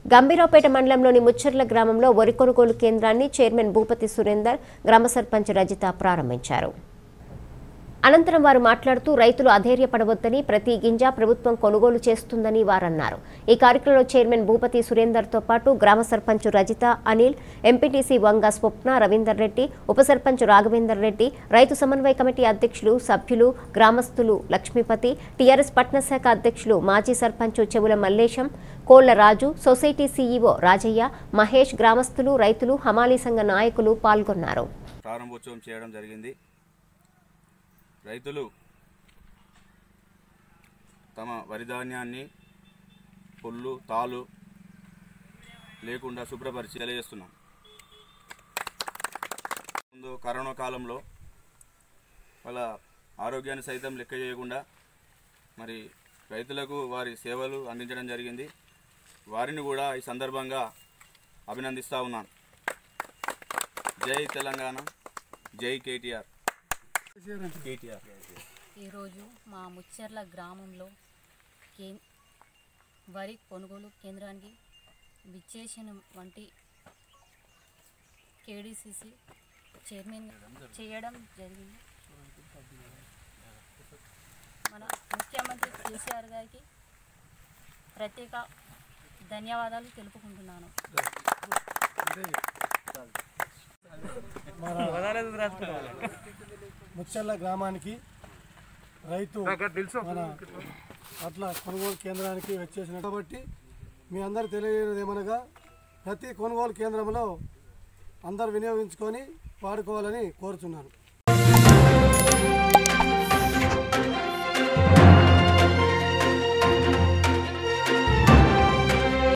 గంభీరావుపేట మండలంలోని ముచ్చర్ల గ్రామంలో వరి కొనుగోలు కేంద్రాన్ని చైర్మన్ భూపతి సురేందర్ గ్రామ సర్పంచ్ రజిత ప్రారంభించారు అనంతరం వారు మాట్లాడుతూ రైతులు అధైర్యపడవద్దని ప్రతి గింజ ప్రభుత్వం కొనుగోలు చేస్తుందని వారన్నారు ఈ కార్యక్రమంలో చైర్మన్ భూపతి సురేందర్తో పాటు గ్రామ సర్పంచ్ రజిత అనిల్ ఎంపీటీసీ వంగ స్వప్న రవీందర్ రెడ్డి ఉప సర్పంచ్ రాఘవేందర్ రెడ్డి రైతు సమన్వయ కమిటీ అధ్యక్షులు సభ్యులు గ్రామస్తులు లక్ష్మీపతి టీఆర్ఎస్ పట్న శాఖ అధ్యక్షులు మాజీ సర్పంచ్ చెవుల మల్లేశం కోళ్ల రాజు సొసైటీ సీఈఓ రాజయ్య మహేష్ గ్రామస్తులు రైతులు హమాలీ సంఘ నాయకులు పాల్గొన్నారు ప్రారంభోత్సవం చేయడం జరిగింది రైతులు తమ వరి ధాన్యాన్ని పుల్లు తాలు లేకుండా శుభ్రపరిచి తెలియజేస్తున్నాం ముందు కరోనా కాలంలో వాళ్ళ ఆరోగ్యాన్ని సైతం లెక్క చేయకుండా మరి రైతులకు వారి సేవలు అందించడం జరిగింది వారిని కూడా ఈ సందర్భంగా అభినందిస్తూ ఉన్నాను జై తెలంగాణ జై కేటీఆర్ కేటీఆర్ ఈరోజు మా ముచ్చెర్ల గ్రామంలో కే వరి కొనుగోలు కేంద్రానికి విచ్చేసిన వంటి కేడీసీసీ చైర్మన్ చేయడం జరిగింది మన ముఖ్యమంత్రి కేసీఆర్ గారికి ప్రత్యేక ధన్యవాదాలు తెలుపుకుంటున్నాను ముచ్చర్ల గ్రామానికి రైతు మన అట్లా కొనుగోలు కేంద్రానికి వచ్చేసిన కాబట్టి మీ అందరు తెలియజేయడం ఏమనగా ప్రతి కొనుగోలు కేంద్రంలో అందరు వినియోగించుకొని వాడుకోవాలని కోరుతున్నాను